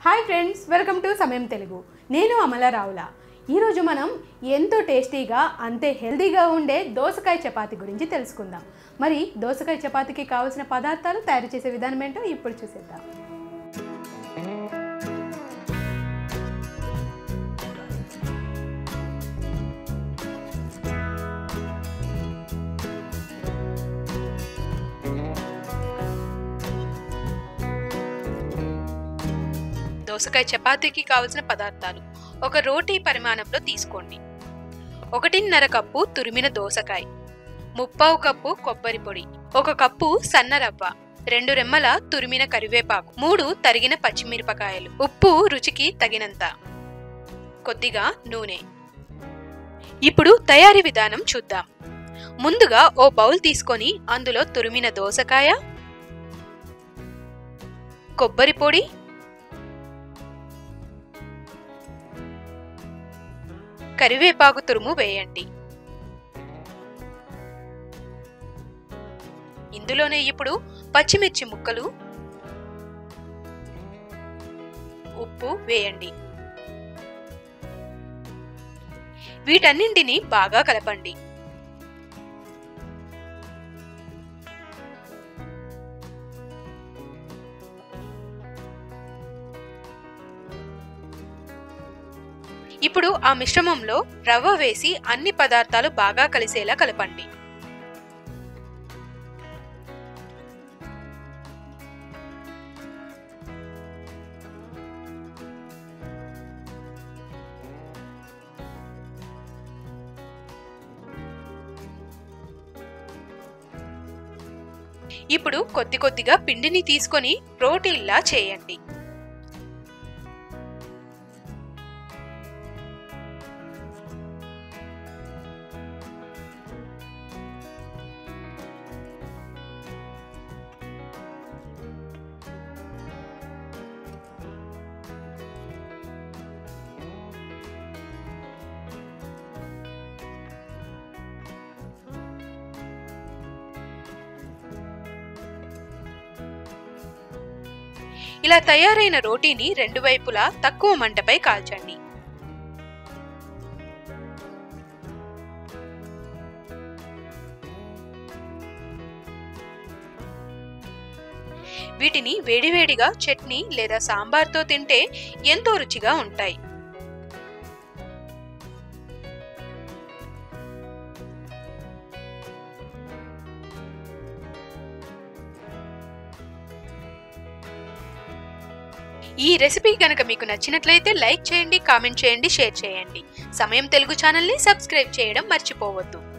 hi friends welcome to సమయం తెలుగు నేను అమల రావుల ఈరోజు మనం ఎంతో టేస్టీగా అంతే హెల్తీగా ఉండే దోసకాయ చపాతీ గురించి తెలుసుకుందాం మరి దోసకాయ చపాతీకి కావాల్సిన పదార్థాలు తయారు చేసే విధానం ఏంటో ఇప్పుడు చూసేద్దాం దోసకాయ చపాతీకి కావలసిన పదార్థాలు ఒక రోటీ పరిమాణంలో తీసుకోండి ఒకటిన్నర కప్పు తురిమిన దోసకాయ ముప్పావు కప్పు కొబ్బరి పొడి ఒక కప్పు సన్న రవ్వ రెండు రెమ్మల తురిమిన కరివేపాకు మూడు తరిగిన పచ్చిమిరపకాయలు ఉప్పు రుచికి తగినంత కొద్దిగా నూనె ఇప్పుడు తయారీ విధానం చూద్దాం ముందుగా ఓ బౌల్ తీసుకొని అందులో తురిమిన దోసకాయ కొబ్బరి పొడి కరివేపాకు తురుము వేయండి ఇందులోనే ఇప్పుడు పచ్చిమిర్చి ముక్కలు ఉప్పు వేయండి వీటన్నింటినీ బాగా కలపండి ఇప్పుడు ఆ మిశ్రమంలో రవ్వ వేసి అన్ని పదార్థాలు బాగా కలిసేలా కలపండి ఇప్పుడు కొద్ది కొద్దిగా పిండిని తీసుకొని రోటీల్లా చేయండి ఇలా తయారైన రోటీని రెండు వైపులా తక్కువ మంటపై కాల్చండి వీటిని వేడివేడిగా చట్నీ లేదా సాంబార్తో తింటే ఎంతో రుచిగా ఉంటాయి ఈ రెసిపీ కనుక మీకు నచ్చినట్లయితే లైక్ చేయండి కామెంట్ చేయండి షేర్ చేయండి సమయం తెలుగు ఛానల్ని సబ్స్క్రైబ్ చేయడం మర్చిపోవద్దు